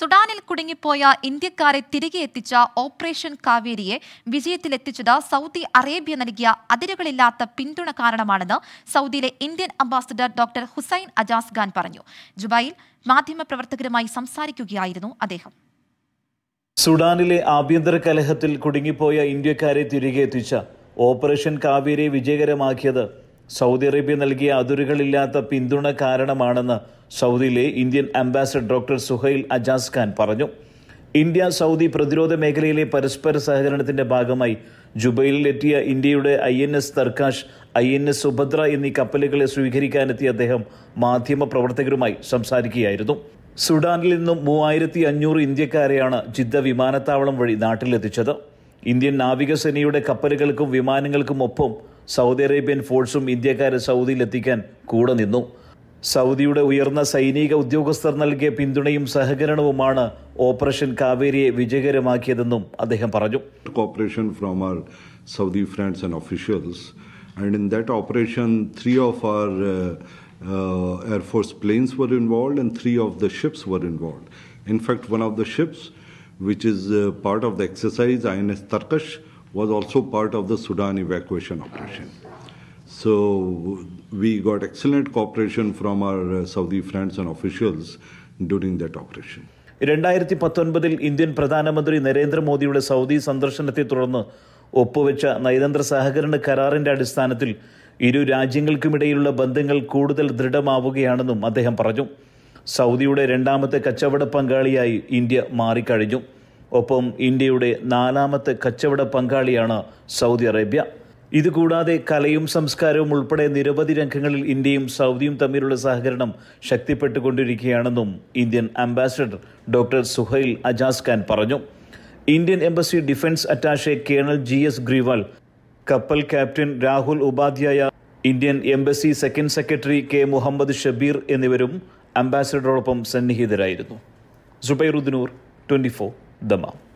സുഡാനിൽ കുടുങ്ങിപ്പോയ ഇന്ത്യക്കാരെ തിരികെ എത്തിച്ച ഓപ്പറേഷൻ കാവേരിയെ വിജയത്തിലെത്തിച്ചത് സൗദി അറേബ്യ നൽകിയ അതിരുകളില്ലാത്ത പിന്തുണ കാരണമാണെന്ന് സൗദിയിലെ Indian ambassador doctor Hussain Ajaz Khan പറഞ്ഞു ജുബായിൽ മാധ്യമപ്രവർത്തകരുമായി സംസാരിക്കുകയായിരുന്നു അദ്ദേഹം സുഡാനിലെ ആഭ്യന്തര കലഹത്തിൽ കുടുങ്ങിപ്പോയ ഇന്ത്യക്കാരെ തിരികെ എത്തിച്ച ഓപ്പറേഷൻ കാവേരി വിജയകരമാക്കിയത് സൗദി അറേബ്യ നൽകിയ അതിരുകളില്ലാത്ത പിന്തുണ കാരണമാണെന്ന് സൗദിയിലെ Indian ambassador doctor Suhail Ajaz Khan പറഞ്ഞു ഇന്ത്യ സൗദി പ്രതിരോധ മേഖലയിലെ പരസ്പര സഹകരണത്തിന്റെ ഭാഗമായി ജുബൈലിലെത്തിയ ഇന്ത്യയുടെ I N S Tarkash I N S Subhadra എന്നീ കപ്പലുകളെ സ്വീകരിക്കാനെത്തിയ അദ്ദേഹം മാധ്യമ പ്രവർത്തകരുമായി സംസാരിക്കുകയായിരുന്നു സുഡാനിൽ നിന്നും മൂവായിരത്തി അഞ്ഞൂറ് ഇന്ത്യക്കാരെയാണ് ജിദ്ദ വിമാനത്താവളം വഴി നാട്ടിലെത്തിച്ചത് ഇന്ത്യൻ നാവികസേനയുടെ കപ്പലുകൾക്കും വിമാനങ്ങൾക്കും ഒപ്പം സൗദി അറേബ്യൻ ഫോഴ്സും ഇന്ത്യക്കാരെ സൗദിയിലെത്തിക്കാൻ കൂടെ നിന്നു സൗദിയുടെ ഉയർന്ന സൈനിക ഉദ്യോഗസ്ഥർ നൽകിയ പിന്തുണയും സഹകരണവുമാണ് ഓപ്പറേഷൻ കാവേരിയെ വിജയകരമാക്കിയതെന്നും അദ്ദേഹം പറഞ്ഞു cooperation from our Saudi friends and officials. And in that operation, three of our uh, uh, Air Force planes were involved and three of the ships were involved. In fact, one of the ships, which is uh, part of the exercise, INS Tarkash, was also part of the Sudan evacuation operation. So we got excellent cooperation from our uh, Saudi friends and officials during that operation. രണ്ടായിരത്തി പത്തൊൻപതിൽ Indian പ്രധാനമന്ത്രി നരേന്ദ്രമോദിയുടെ Saudi സന്ദർശനത്തെ തുടർന്ന് ഒപ്പുവെച്ച നയതന്ത്ര സഹകരണ കരാറിന്റെ അടിസ്ഥാനത്തിൽ ഇരു രാജ്യങ്ങൾക്കുമിടയിലുള്ള ബന്ധങ്ങൾ കൂടുതൽ ദൃഢമാവുകയാണെന്നും അദ്ദേഹം പറഞ്ഞു സൗദിയുടെ രണ്ടാമത്തെ കച്ചവട പങ്കാളിയായി ഇന്ത്യ മാറിക്കഴിഞ്ഞു ഒപ്പം ഇന്ത്യയുടെ നാലാമത്തെ കച്ചവട പങ്കാളിയാണ് സൗദി അറേബ്യ ഇതുകൂടാതെ കലയും സംസ്കാരവും ഉൾപ്പെടെ നിരവധി രംഗങ്ങളിൽ ഇന്ത്യയും സൗദിയും തമ്മിലുള്ള സഹകരണം ശക്തിപ്പെട്ടുകൊണ്ടിരിക്കുകയാണെന്നും Indian ambassador doctor Suhail Ajaz Khan പറഞ്ഞു Indian embassy defence attache colonel G S Grewal കപ്പൽ captain Rahul Upadhyay Indian embassy second secretary K Muhammad Shabeer എന്നിവരും അംബാസഡറോടൊപ്പം സന്നിഹിതരായിരുന്നു സുബൈറുദ്ദീനൂർ ട്വന്റി ഫോർ ദമാം